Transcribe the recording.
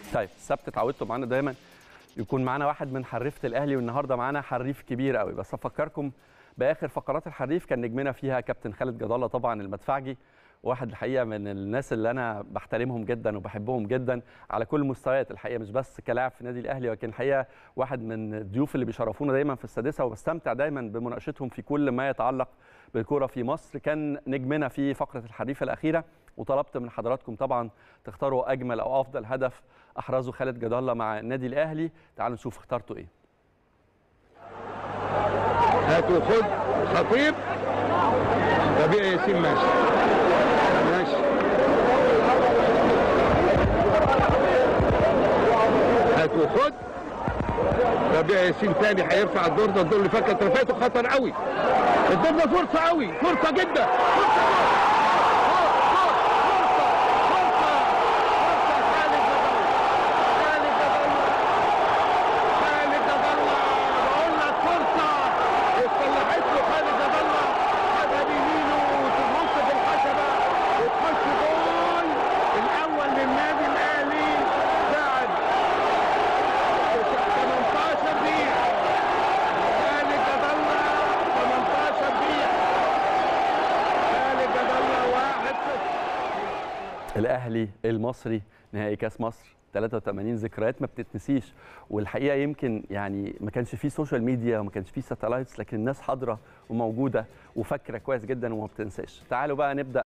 طيب السبت اتعودتوا معانا دايما يكون معانا واحد من حريفه الاهلي والنهارده معانا حريف كبير قوي بس افكركم باخر فقرات الحريف كان نجمنا فيها كابتن خالد جد الله طبعا المدفعجي واحد الحقيقه من الناس اللي انا بحترمهم جدا وبحبهم جدا على كل المستويات الحقيقه مش بس كلاعب في النادي الاهلي ولكن الحقيقه واحد من الضيوف اللي بيشرفونا دايما في السادسه وبستمتع دايما بمناقشتهم في كل ما يتعلق بالكره في مصر كان نجمنا في فقره الحريف الاخيره وطلبت من حضراتكم طبعا تختاروا اجمل او افضل هدف احرزه خالد جد الله مع النادي الاهلي تعالوا نشوف اخترتوا ايه هات وخد خطيب ربيع ياسين ماشي ماشي هات وخد ربيع ياسين تاني هيرفع الدور ده الدور اللي فات رفعته خطر قوي الدور ده فرصه قوي فرصه جدا فرصه الاهلي المصري نهائي كاس مصر 83 ذكريات ما بتتنسيش والحقيقه يمكن يعني ما كانش فيه سوشيال ميديا وما كانش فيه ساتلايتس لكن الناس حاضره وموجوده وفاكره كويس جدا وما بتنساش تعالوا بقى نبدا